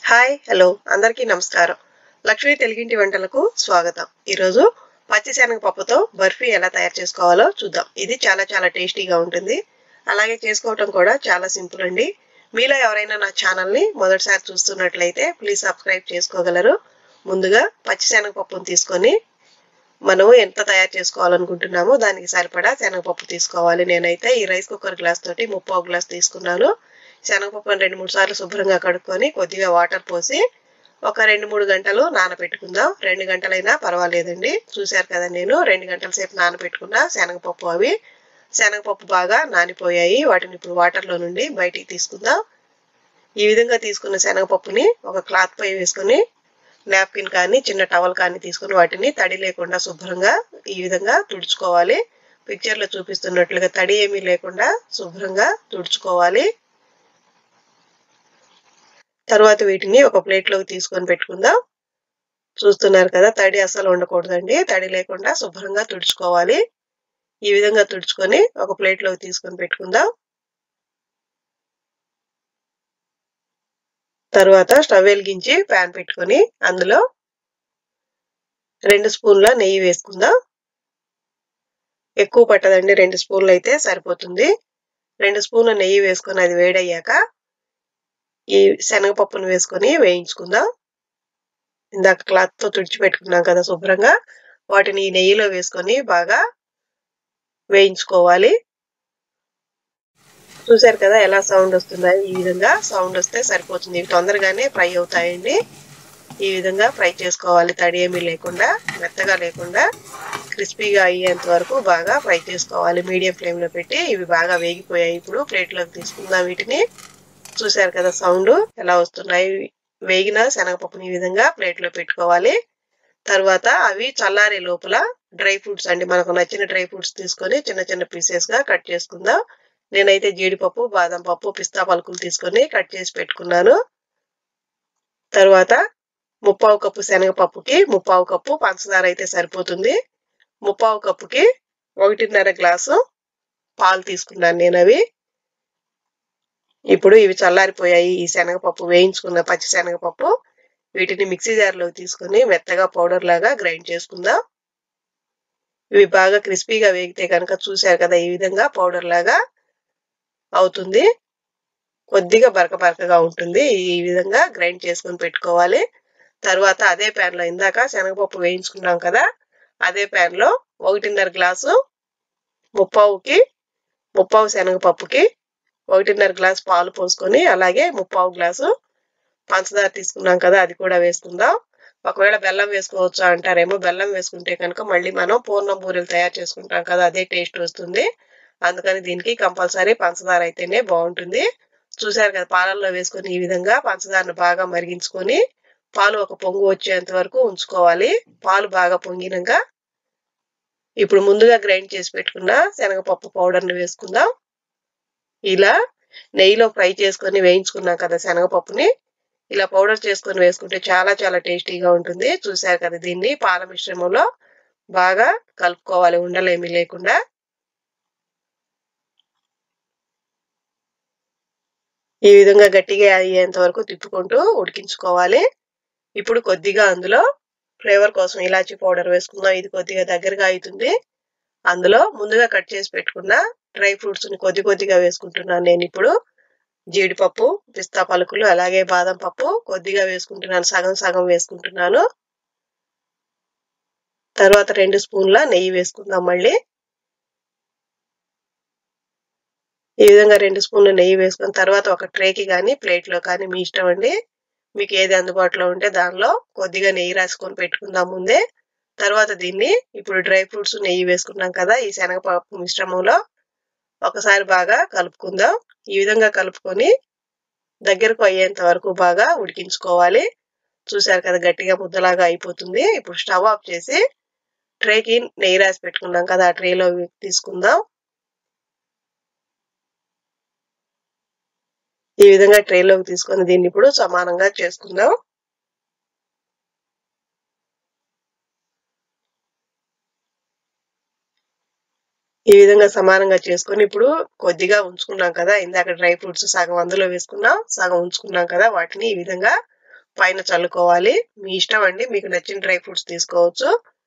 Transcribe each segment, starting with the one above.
hi hello అందరికీ నమస్కారం లక్ష్మీ తెలుగింటి వంటలకు స్వాగతం ఈరోజు పచ్చిశనగ పప్పుతో బర్ఫీ ఎలా తయారు చేసుకోవాలో చూద్దాం ఇది చాలా చాలా టేస్టీగా ఉంటుంది అలాగే చేసుకోవటం కూడా చాలా సింపుల్ అండి మీలో ఎవరైనా నా ఛానల్ని మొదటిసారి చూస్తున్నట్లయితే ప్లీజ్ సబ్స్క్రైబ్ చేసుకోగలరు ముందుగా పచ్చిశనగ పప్పును తీసుకొని మనము ఎంత తయారు చేసుకోవాలనుకుంటున్నామో దానికి సరిపడా శనగపప్పు తీసుకోవాలి నేనైతే ఈ రైస్ కుక్కర్ గ్లాస్ తోటి ముప్పావు గ్లాస్ తీసుకున్నాను శనగపప్పును రెండు మూడు సార్లు శుభ్రంగా కడుక్కొని కొద్దిగా వాటర్ పోసి ఒక రెండు మూడు గంటలు నానబెట్టుకుందాం రెండు గంటలైనా పర్వాలేదండి చూశారు కదా నేను రెండు గంటల సేపు నానబెట్టుకున్న శనగపప్పు అవి శనగపప్పు బాగా నానిపోయాయి వాటిని ఇప్పుడు వాటర్లో నుండి బయటికి తీసుకుందాం ఈ విధంగా తీసుకున్న శనగపప్పుని ఒక క్లాత్ పై వేసుకొని నాప్కిన్ కానీ చిన్న టవల్ కానీ తీసుకుని వాటిని తడి లేకుండా శుభ్రంగా ఈ విధంగా తుడుచుకోవాలి పిక్చర్లో చూపిస్తున్నట్లుగా తడి ఏమీ లేకుండా శుభ్రంగా తుడుచుకోవాలి తర్వాత వీటిని ఒక ప్లేట్లోకి తీసుకొని పెట్టుకుందాం చూస్తున్నారు కదా తడి అస్సలు ఉండకూడదండి తడి లేకుండా శుభ్రంగా తుడుచుకోవాలి ఈ విధంగా తుడుచుకొని ఒక ప్లేట్లోకి తీసుకొని పెట్టుకుందాం తర్వాత స్టవ్ వెలిగించి ప్యాన్ పెట్టుకొని అందులో రెండు స్పూన్ల నెయ్యి వేసుకుందాం ఎక్కువ పట్టదండి రెండు స్పూన్లు అయితే సరిపోతుంది రెండు స్పూన్ల నెయ్యి వేసుకొని అది వేడయ్యాక ఈ శనగపప్పును వేసుకొని వేయించుకుందాం ఇందాక క్లాత్తో తుడిచిపెట్టుకున్నాం కదా శుభ్రంగా వాటిని ఈ నెయ్యిలో వేసుకొని బాగా వేయించుకోవాలి చూసారు కదా ఎలా సౌండ్ వస్తుందో ఈ విధంగా సౌండ్ వస్తే సరిపోతుంది ఇవి తొందరగానే ఫ్రై అవుతాయండి ఈ విధంగా ఫ్రై చేసుకోవాలి తడి ఏమీ లేకుండా మెత్తగా లేకుండా క్రిస్పీగా అయ్యేంత వరకు బాగా ఫ్రై చేసుకోవాలి మీడియం ఫ్లేమ్లో పెట్టి ఇవి బాగా వేగిపోయాయి ఇప్పుడు ప్లేట్లోకి తీసుకుందాం వీటిని చూసారు కదా సౌండ్ ఎలా వస్తున్నాయి వేగిన శనగపప్పుని ఈ విధంగా ప్లేట్లో పెట్టుకోవాలి తర్వాత అవి చల్లారే లోపల డ్రై ఫ్రూట్స్ అండి మనకు నచ్చిన డ్రై ఫ్రూట్స్ తీసుకొని చిన్న చిన్న పీసెస్గా కట్ చేసుకుందాం నేనైతే జీడిపప్పు బాదం పప్పు పిస్తా పలుకులు తీసుకొని కట్ చేసి పెట్టుకున్నాను తర్వాత ముప్పావు కప్పు శనగపప్పుకి ముప్పావు కప్పు పంచదార అయితే సరిపోతుంది ముప్పావు కప్పుకి ఒకటిన్నర గ్లాసు పాలు తీసుకున్నాను నేను అవి ఇప్పుడు ఇవి చల్లారిపోయాయి ఈ శనగపప్పు వేయించుకున్న పచ్చి శనగపప్పు వీటిని మిక్సీ జార్లో తీసుకొని మెత్తగా పౌడర్ లాగా గ్రైండ్ చేసుకుందాం ఇవి బాగా క్రిస్పీగా వేగితే కనుక చూశారు కదా ఈ విధంగా పౌడర్ లాగా అవుతుంది కొద్దిగా బరక బరకగా ఉంటుంది ఈ విధంగా గ్రైండ్ చేసుకొని పెట్టుకోవాలి తర్వాత అదే ప్యాన్లో ఇందాక శనగపప్పు వేయించుకున్నాం కదా అదే ప్యాన్లో ఒకటిన్నర గ్లాసు ముప్పావుకి ముప్పావు శనగపప్పుకి ఒకటిన్నర గ్లాసు పాలు పోసుకొని అలాగే ముప్పావు గ్లాసు పంచదార తీసుకున్నాం కదా అది కూడా వేసుకుందాం ఒకవేళ బెల్లం వేసుకోవచ్చు అంటారేమో బెల్లం వేసుకుంటే కనుక మళ్ళీ మనం పూర్ణం బూరెలు తయారు చేసుకుంటాం కదా అదే టేస్ట్ వస్తుంది అందుకని దీనికి కంపల్సరీ పంచదార అయితేనే బాగుంటుంది చూసారు కదా పాలల్లో వేసుకొని ఈ విధంగా పంచదారను బాగా మరిగించుకొని పాలు ఒక పొంగు వచ్చేంత వరకు ఉంచుకోవాలి పాలు బాగా పొంగినాక ఇప్పుడు ముందుగా గ్రైండ్ చేసి పెట్టుకున్న శనగపప్పు పౌడర్ని వేసుకుందాం ఇలా నెయ్యిలో ఫ్రై చేసుకొని వేయించుకున్నాం కదా శనగపప్పుని ఇలా పౌడర్ చేసుకొని వేసుకుంటే చాలా చాలా టేస్టీగా ఉంటుంది చూసారు కదా దీన్ని పాల మిశ్రమంలో బాగా కలుపుకోవాలి ఉండలేమి లేకుండా ఈ విధంగా గట్టిగా అయ్యేంత వరకు తిప్పుకుంటూ ఉడికించుకోవాలి ఇప్పుడు కొద్దిగా అందులో ఫ్లేవర్ కోసం ఇలాచీ పౌడర్ వేసుకుందాం ఇది కొద్దిగా దగ్గరగా అవుతుంది అందులో ముందుగా కట్ చేసి పెట్టుకున్న డ్రై ఫ్రూట్స్ని కొద్ది కొద్దిగా వేసుకుంటున్నాను నేను ఇప్పుడు జీడిపప్పు పిస్తా పలుకులు అలాగే బాదం పప్పు కొద్దిగా వేసుకుంటున్నాను సగం సగం వేసుకుంటున్నాను తర్వాత రెండు స్పూన్ల నెయ్యి వేసుకుందాం మళ్ళీ ఈ విధంగా రెండు స్పూన్ల నెయ్యి వేసుకున్న తర్వాత ఒక ట్రేకి కానీ ప్లేట్లో కానీ మీ ఇష్టం అండి మీకు ఏది అందుబాటులో ఉంటే దానిలో కొద్దిగా నెయ్యి రాసుకొని పెట్టుకుందాం ముందే తర్వాత దీన్ని ఇప్పుడు డ్రై ఫ్రూట్స్ నెయ్యి వేసుకున్నాం కదా ఈ శనగపప్పు మిశ్రమంలో ఒకసారి బాగా కలుపుకుందాం ఈ విధంగా కలుపుకొని దగ్గరకు అయ్యేంత వరకు బాగా ఉడికించుకోవాలి చూసారు కదా గట్టిగా ముద్దలాగా అయిపోతుంది ఇప్పుడు స్టవ్ ఆఫ్ చేసి ట్రేకి నెయ్యి రాసి పెట్టుకున్నాం కదా ఆ ట్రేలో తీసుకుందాం ఈ విధంగా ట్రేలోకి తీసుకొని దీన్ని ఇప్పుడు సమానంగా చేసుకుందాం ఈ విధంగా సమానంగా చేసుకొని ఇప్పుడు కొద్దిగా ఉంచుకున్నాం కదా ఇందాక డ్రై ఫ్రూట్స్ సగం అందులో వేసుకున్నాం సగం ఉంచుకున్నాం కదా వాటిని ఈ విధంగా పైన చల్లుకోవాలి మీ ఇష్టం అండి మీకు నచ్చిన డ్రై ఫ్రూట్స్ తీసుకోవచ్చు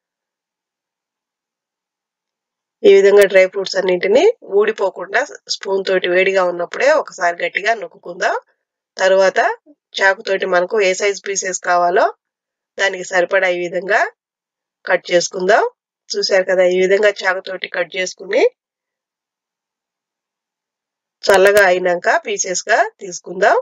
ఈ విధంగా డ్రై ఫ్రూట్స్ అన్నింటినీ ఊడిపోకుండా స్పూన్ తోటి వేడిగా ఉన్నప్పుడే ఒకసారి గట్టిగా నొక్కుందాం తర్వాత చాకుతోటి మనకు ఏ సైజ్ పీసెస్ కావాలో దానికి సరిపడా ఈ విధంగా కట్ చేసుకుందాం చూశారు కదా ఈ విధంగా చాకుతోటి కట్ చేసుకుని చల్లగా అయినాక పీసెస్ గా తీసుకుందాం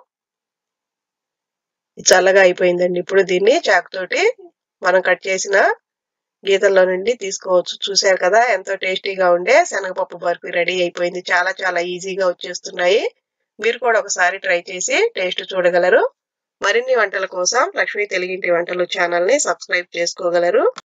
చల్లగా అయిపోయిందండి ఇప్పుడు దీన్ని చాకుతోటి మనం కట్ చేసిన గీతల్లో నుండి తీసుకోవచ్చు చూశారు కదా ఎంతో టేస్టీగా ఉండే శనగపప్పు బర్ఫీ రెడీ అయిపోయింది చాలా చాలా ఈజీగా వచ్చేస్తున్నాయి మీరు కూడా ఒకసారి ట్రై చేసి టేస్ట్ చూడగలరు మరిన్ని వంటల కోసం లక్ష్మీ తెలుగింటి వంటలు ఛానల్ని సబ్స్క్రైబ్ చేసుకోగలరు